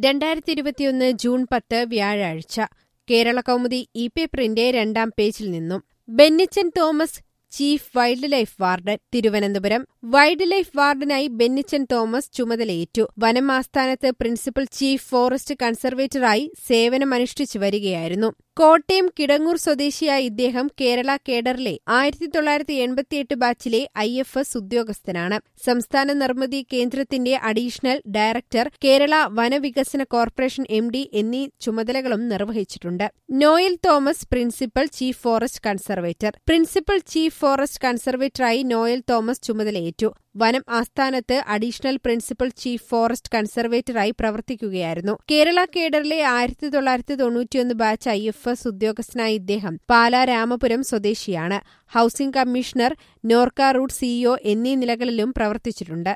രണ്ടായിരത്തി ഇരുപത്തിയൊന്ന് ജൂൺ പത്ത് വ്യാഴാഴ്ച കേരള കൗമുദി ഇ പേപ്പറിന്റെ രണ്ടാം പേജിൽ നിന്നും Bennichan Thomas chief wildlife warden Thiruvananthapuram wildlife വാർഡനായി ബെന്നിച്ചൻ തോമസ് ചുമതലയേറ്റു വനം ആസ്ഥാനത്ത് പ്രിൻസിപ്പൽ ചീഫ് ഫോറസ്റ്റ് കൺസർവേറ്ററായി സേവനമനുഷ്ഠിച്ചു വരികയായിരുന്നു കോട്ടയം കിടങ്ങൂർ സ്വദേശിയായ ഇദ്ദേഹം കേരള കേഡറിലെ ആയിരത്തി തൊള്ളായിരത്തി എൺപത്തിയെട്ട് ബാച്ചിലെ ഐ എഫ് എസ് ഉദ്യോഗസ്ഥനാണ് സംസ്ഥാന നിർമ്മിതി കേന്ദ്രത്തിന്റെ അഡീഷണൽ ഡയറക്ടർ കേരള വനവികസന കോർപ്പറേഷൻ എം ഡി എന്നീ ചുമതലകളും നിർവഹിച്ചിട്ടുണ്ട് Noel Thomas principal chief forest conservator principal chief forest കൺസർവേറ്ററായി നോയൽ തോമസ് ചുമതലയേറ്റു വനം ആസ്ഥാനത്ത് അഡീഷണൽ പ്രിൻസിപ്പൽ ചീഫ് ഫോറസ്റ്റ് കൺസർവേറ്ററായി പ്രവർത്തിക്കുകയായിരുന്നു കേരള കേഡറിലെ ആയിരത്തി തൊള്ളായിരത്തി തൊണ്ണൂറ്റിയൊന്ന് ബാച്ച് ഐ എഫ് എസ് ഉദ്യോഗസ്ഥനായ ഇദ്ദേഹം പാലാ രാമപുരം സ്വദേശിയാണ് housing commissioner Norka root CEO എന്നീ നിലകളിലും പ്രവർത്തിച്ചിട്ടുണ്ട്